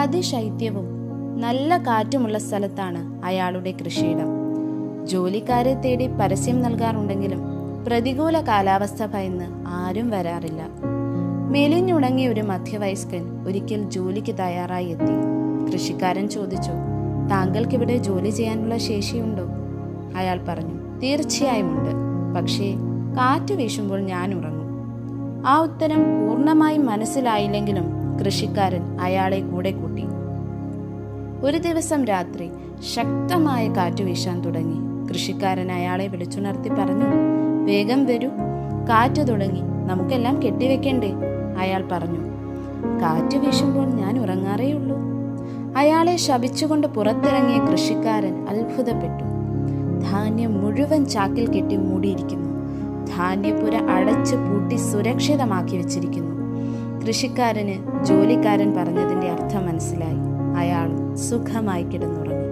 അതിശൈത്യവും നല്ല കാറ്റുമുള്ള സ്ഥലത്താണ് അയാളുടെ കൃഷിയിടം ജോലിക്കാരെ തേടി പരസ്യം നൽകാറുണ്ടെങ്കിലും പ്രതികൂല കാലാവസ്ഥ ഭയന്ന് ആരും വരാറില്ല മെലിഞ്ഞുണങ്ങിയ ഒരു മധ്യവയസ്കൻ ഒരിക്കൽ ജോലിക്ക് തയ്യാറായി എത്തി കൃഷിക്കാരൻ ചോദിച്ചു താങ്കൾക്കിവിടെ ജോലി ചെയ്യാനുള്ള ശേഷിയുണ്ടോ അയാൾ പറഞ്ഞു തീർച്ചയായും ഉണ്ട് പക്ഷേ കാറ്റ് വീശുമ്പോൾ ഞാൻ ഉറങ്ങും ആ ഉത്തരം പൂർണ്ണമായും മനസ്സിലായില്ലെങ്കിലും കൃഷിക്കാരൻ അയാളെ കൂടെ കൂട്ടി ഒരു ദിവസം രാത്രി ശക്തമായ കാറ്റ് വീശാൻ തുടങ്ങി കൃഷിക്കാരൻ അയാളെ വിളിച്ചുണർത്തി പറഞ്ഞു വേഗം വരൂ കാറ്റ് തുടങ്ങി നമുക്കെല്ലാം കെട്ടിവെക്കണ്ടേ അയാൾ പറഞ്ഞു കാറ്റ് വീശുമ്പോൾ ഞാൻ ഉറങ്ങാറേയുള്ളൂ അയാളെ ശപിച്ചുകൊണ്ട് പുറത്തിറങ്ങിയ കൃഷിക്കാരൻ അത്ഭുതപ്പെട്ടു ധാന്യം മുഴുവൻ ചാക്കിൽ കെട്ടി മൂടിയിരിക്കുന്നു ധാന്യപ്പുര അടച്ചു പൂട്ടി സുരക്ഷിതമാക്കി വെച്ചിരിക്കുന്നു കൃഷിക്കാരന് ജോലിക്കാരൻ പറഞ്ഞതിന്റെ അർത്ഥം മനസ്സിലായി അയാളും സുഖമായി കിടന്നുറങ്ങി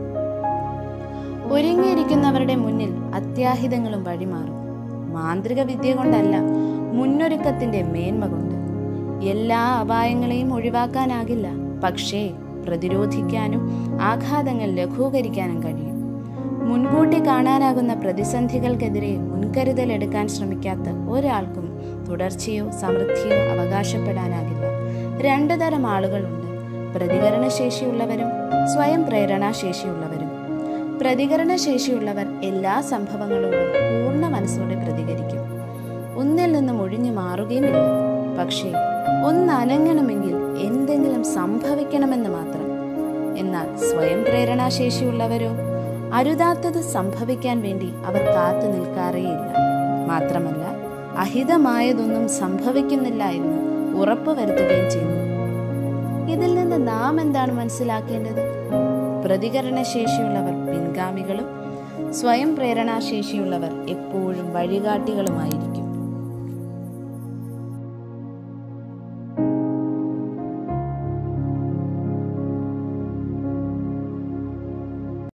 ഒരുങ്ങിയിരിക്കുന്നവരുടെ മുന്നിൽ അത്യാഹിതങ്ങളും വഴിമാറും മാന്ത്രിക വിദ്യ കൊണ്ടല്ല മുന്നൊരുക്കത്തിന്റെ മേന്മ കൊണ്ട് എല്ലാ അപായങ്ങളെയും ഒഴിവാക്കാനാകില്ല പക്ഷേ പ്രതിരോധിക്കാനും ആഘാതങ്ങൾ ലഘൂകരിക്കാനും കഴിയും മുൻകൂട്ടി കാണാനാകുന്ന പ്രതിസന്ധികൾക്കെതിരെ മുൻകരുതൽ എടുക്കാൻ ശ്രമിക്കാത്ത ഒരാൾക്കും തുടർച്ചയോ സമൃദ്ധിയോ അവകാശപ്പെടാനാകില്ല രണ്ടു തരം ആളുകളുണ്ട് പ്രതികരണശേഷിയുള്ളവരും സ്വയം പ്രേരണാശേഷിയുള്ളവരും പ്രതികരണശേഷിയുള്ളവർ എല്ലാ സംഭവങ്ങളോടും പൂർണ്ണ മനസ്സോടെ പ്രതികരിക്കും ഒന്നിൽ നിന്നും ഒഴിഞ്ഞു മാറുകയുമില്ല പക്ഷേ ഒന്നനങ്ങണമെങ്കിൽ എന്തെങ്കിലും സംഭവിക്കണമെന്ന് മാത്രം എന്നാൽ സ്വയം പ്രേരണാശേഷിയുള്ളവരോ അരുതാത്തത് സംഭവിക്കാൻ വേണ്ടി അവർ കാത്തു നിൽക്കാറേയില്ല മാത്രമല്ല അഹിതമായതൊന്നും സംഭവിക്കുന്നില്ല എന്ന് ഉറപ്പുവരുത്തുകയും ചെയ്യുന്നു ഇതിൽ നിന്ന് നാം എന്താണ് മനസ്സിലാക്കേണ്ടത് പ്രതികരണശേഷിയുള്ളവർ പിൻഗാമികളും സ്വയം പ്രേരണാശേഷിയുള്ളവർ എപ്പോഴും വഴികാട്ടികളുമായിരിക്കും